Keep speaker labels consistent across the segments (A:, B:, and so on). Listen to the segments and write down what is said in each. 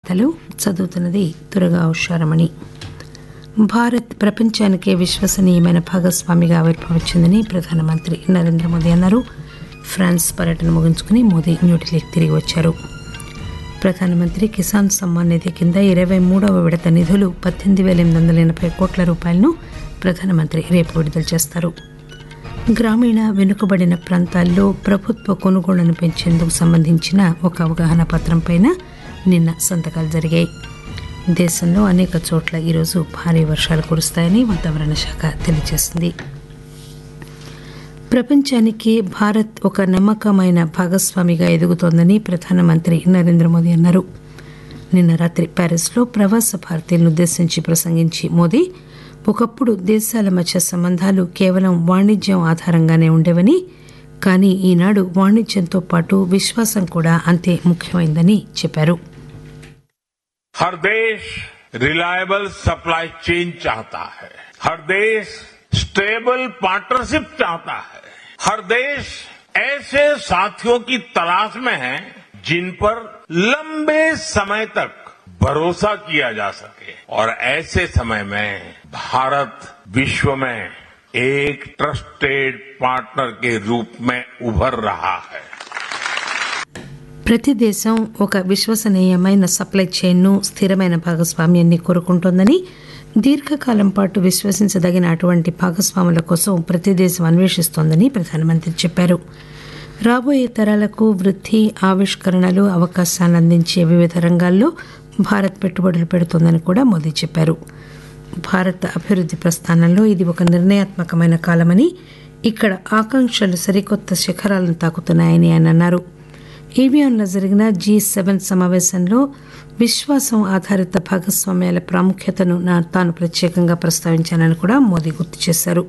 A: వార్తలు చదువుతున్నది దుర్గా ఉషారమణి భారత్ ప్రపంచానికే విశ్వసనీయమైన భాగస్వామిగా ఆవిర్భవించిందని ప్రధానమంత్రి నరేంద్ర మోదీ అన్నారు ఫ్రాన్స్ పర్యటన ముగించుకుని మోదీ న్యూఢిల్లీకి తిరిగి వచ్చారు ప్రధానమంత్రి కిసాన్ సమ్మాన్ నిధి కింద ఇరవై మూడవ విడత నిధులు పద్దెనిమిది వేల ఎనిమిది వందల ఎనభై కోట్ల రూపాయలను ప్రధానమంత్రి రేపు విడుదల చేస్తారు గ్రామీణ వెనుకబడిన ప్రాంతాల్లో ప్రభుత్వ కొనుగోళ్లను పెంచేందుకు సంబంధించిన ఒక అవగాహన పత్రంపైన నిన్న సంతకాలు జరిగాయి దేశంలో అనేక చోట్ల ఈరోజు భారీ వర్షాలు కురుస్తాయని వాతావరణ శాఖ తెలియజేసింది ప్రపంచానికి భారత్ ఒక నమ్మకమైన భాగస్వామిగా ఎదుగుతోందని ప్రధానమంత్రి నరేంద్ర మోదీ అన్నారు నిన్న రాత్రి ప్యారిస్లో ప్రవాస భారతీయులను ఉద్దేశించి ప్రసంగించి మోదీ ఒకప్పుడు దేశాల మధ్య సంబంధాలు కేవలం వాణిజ్యం ఆధారంగానే ఉండేవని కానీ ఈనాడు వాణిజ్యంతో పాటు విశ్వాసం కూడా అంతే ముఖ్యమైందని చెప్పారు
B: हर देश रिलायबल सप्लाई चेन चाहता है हर देश स्टेबल पार्टनरशिप चाहता है हर देश ऐसे साथियों की तलाश में है जिन पर लंबे समय तक भरोसा किया जा सके और ऐसे समय में भारत विश्व में एक ट्रस्टेड पार्टनर के रूप में उभर रहा है
A: ప్రతి దేశం ఒక విశ్వసనీయమైన సప్లై చైన్ను స్థిరమైన భాగస్వామ్యాన్ని కోరుకుంటోందని దీర్ఘకాలం పాటు విశ్వసించదగిన అటువంటి భాగస్వాముల కోసం ప్రతి దేశం అన్వేషిస్తోందని ప్రధానమంత్రి చెప్పారు రాబోయే తరాలకు వృద్ధి ఆవిష్కరణలు అవకాశాలను అందించే వివిధ రంగాల్లో భారత్ పెట్టుబడులు పెడుతోందని కూడా మోదీ చెప్పారు భారత అభివృద్ధి ప్రస్థానంలో ఇది ఒక నిర్ణయాత్మకమైన కాలమని ఇక్కడ ఆకాంక్షలు సరికొత్త శిఖరాలను తాకుతున్నాయని ఆయన అన్నారు ఏవియాన్లో జరిగిన జీ సెవెన్ సమావేశంలో విశ్వాసం ఆధారిత భాగస్వామ్యాల ప్రాముఖ్యతను నా- తాను ప్రత్యేకంగా ప్రస్తావించానని కూడా మోదీ గుర్తు చేశారు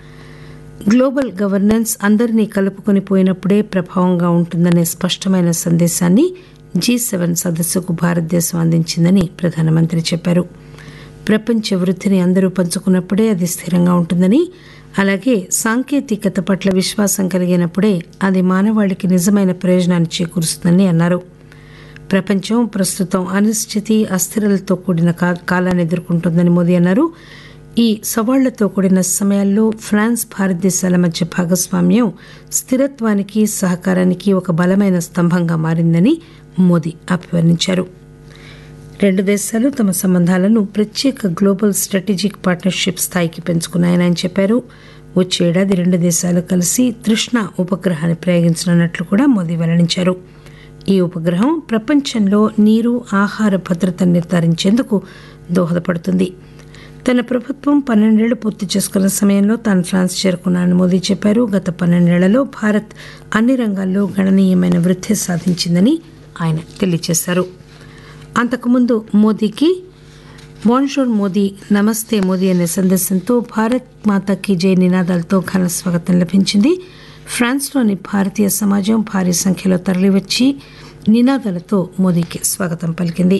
A: గ్లోబల్ గవర్నెన్స్ అందరినీ కలుపుకొని పోయినప్పుడే ప్రభావంగా ఉంటుందనే స్పష్టమైన సందేశాన్ని జీ సెవెన్ సదస్సుకు భారతదేశం అందించిందని ప్రధానమంత్రి చెప్పారు ప్రపంచ వృద్ధిని అందరూ పంచుకున్నప్పుడే అది స్థిరంగా ఉంటుందని అలాగే సాంకేతికత పట్ల విశ్వాసం కలిగినప్పుడే అది మానవాళికి నిజమైన ప్రయోజనాన్ని చేకూరుస్తుందని అన్నారు ప్రపంచం ప్రస్తుతం అనిశ్చితి అస్థిరలతో కూడిన కా- కాలాన్ని ఎదుర్కొంటోందని మోదీ అన్నారు ఈ సవాళ్లతో కూడిన సమయాల్లో ఫ్రాన్స్ భారతదేశాల మధ్య భాగస్వామ్యం స్థిరత్వానికి సహకారానికి ఒక బలమైన స్తంభంగా మారిందని మోదీ అభివర్ణించారు రెండు దేశాలు తమ సంబంధాలను ప్రత్యేక గ్లోబల్ స్ట్రాటజిక్ పార్ట్నర్షిప్ స్థాయికి పెంచుకున్నాయని ఆయన చెప్పారు వచ్చే ఏడాది రెండు దేశాలు కలిసి తృష్ణ ఉపగ్రహాన్ని ప్రయోగించనున్నట్లు కూడా మోదీ వెల్లడించారు ఈ ఉపగ్రహం ప్రపంచంలో నీరు ఆహార భద్రతను నిర్ధారించేందుకు దోహదపడుతుంది తన ప్రభుత్వం పన్నెండేళ్లు పూర్తి చేసుకున్న సమయంలో తాను ఫ్రాన్స్ చేరుకున్నానని మోదీ చెప్పారు గత పన్నెండేళ్లలో భారత్ అన్ని రంగాల్లో గణనీయమైన వృద్ధి సాధించిందని ఆయన తెలియజేశారు అంతకుముందు మోదీకి బోన్షోర్ మోదీ నమస్తే మోదీ అనే సందేశంతో భారత్ మాతాకి జై నినాదాలతో ఘన స్వాగతం లభించింది ఫ్రాన్స్లోని భారతీయ సమాజం భారీ సంఖ్యలో తరలివచ్చి నినాదాలతో మోదీకి స్వాగతం పలికింది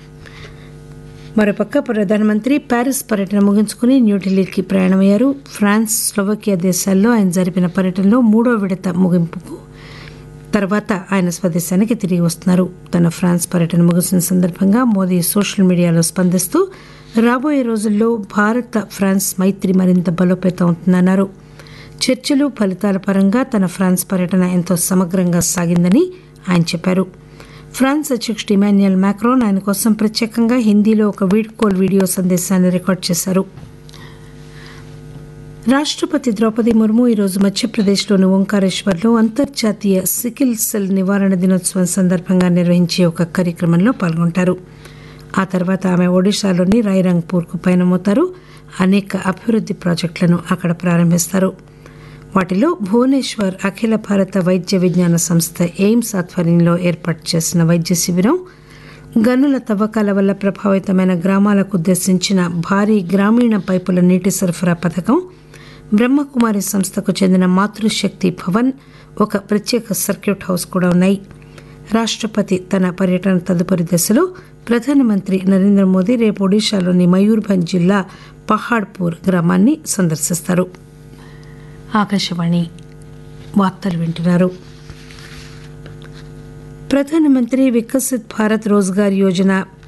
A: మరోపక్క ప్రధానమంత్రి ప్యారిస్ పర్యటన ముగించుకుని న్యూఢిల్లీకి ప్రయాణమయ్యారు ఫ్రాన్స్ స్లోవకియా దేశాల్లో ఆయన జరిపిన పర్యటనలో మూడో విడత ముగింపుకు తర్వాత ఆయన స్వదేశానికి తిరిగి వస్తున్నారు తన ఫ్రాన్స్ పర్యటన ముగిసిన సందర్భంగా మోదీ సోషల్ మీడియాలో స్పందిస్తూ రాబోయే రోజుల్లో భారత ఫ్రాన్స్ మైత్రి మరింత బలోపేతం అవుతుందన్నారు చర్చలు ఫలితాల పరంగా తన ఫ్రాన్స్ పర్యటన ఎంతో సమగ్రంగా సాగిందని ఆయన చెప్పారు ఫ్రాన్స్ అధ్యక్షుడు ఇమాన్యుయల్ మ్యాక్రోన్ ఆయన కోసం ప్రత్యేకంగా హిందీలో ఒక వీడ్కోల్ వీడియో సందేశాన్ని రికార్డ్ చేశారు రాష్ట్రపతి ద్రౌపది ముర్ము ఈరోజు మధ్యప్రదేశ్లోని ఓంకారేశ్వర్లో అంతర్జాతీయ సికిల్ సెల్ నివారణ దినోత్సవం సందర్భంగా నిర్వహించే ఒక కార్యక్రమంలో పాల్గొంటారు ఆ తర్వాత ఆమె ఒడిశాలోని రాయ్రంగ్పూర్కు పయనమవుతారు అనేక అభివృద్ధి ప్రాజెక్టులను అక్కడ ప్రారంభిస్తారు వాటిలో భువనేశ్వర్ అఖిల భారత వైద్య విజ్ఞాన సంస్థ ఎయిమ్స్ ఆధ్వర్యంలో ఏర్పాటు చేసిన వైద్య శిబిరం గనుల తవ్వకాల వల్ల ప్రభావితమైన గ్రామాలకు ఉద్దేశించిన భారీ గ్రామీణ పైపుల నీటి సరఫరా పథకం బ్రహ్మకుమారి సంస్థకు చెందిన మాతృశక్తి భవన్ ఒక ప్రత్యేక సర్క్యూట్ హౌస్ కూడా ఉన్నాయి రాష్ట్రపతి తన పర్యటన తదుపరి దశలో ప్రధానమంత్రి నరేంద్ర మోదీ రేపు ఒడిశాలోని మయూర్భంజ్ జిల్లా పహాడ్పూర్ గ్రామాన్ని సందర్శిస్తారు ఆకాశవాణి వార్తలు వింటున్నారు ప్రధానమంత్రి వికసిత్ భారత్ రోజ్గార్ యోజన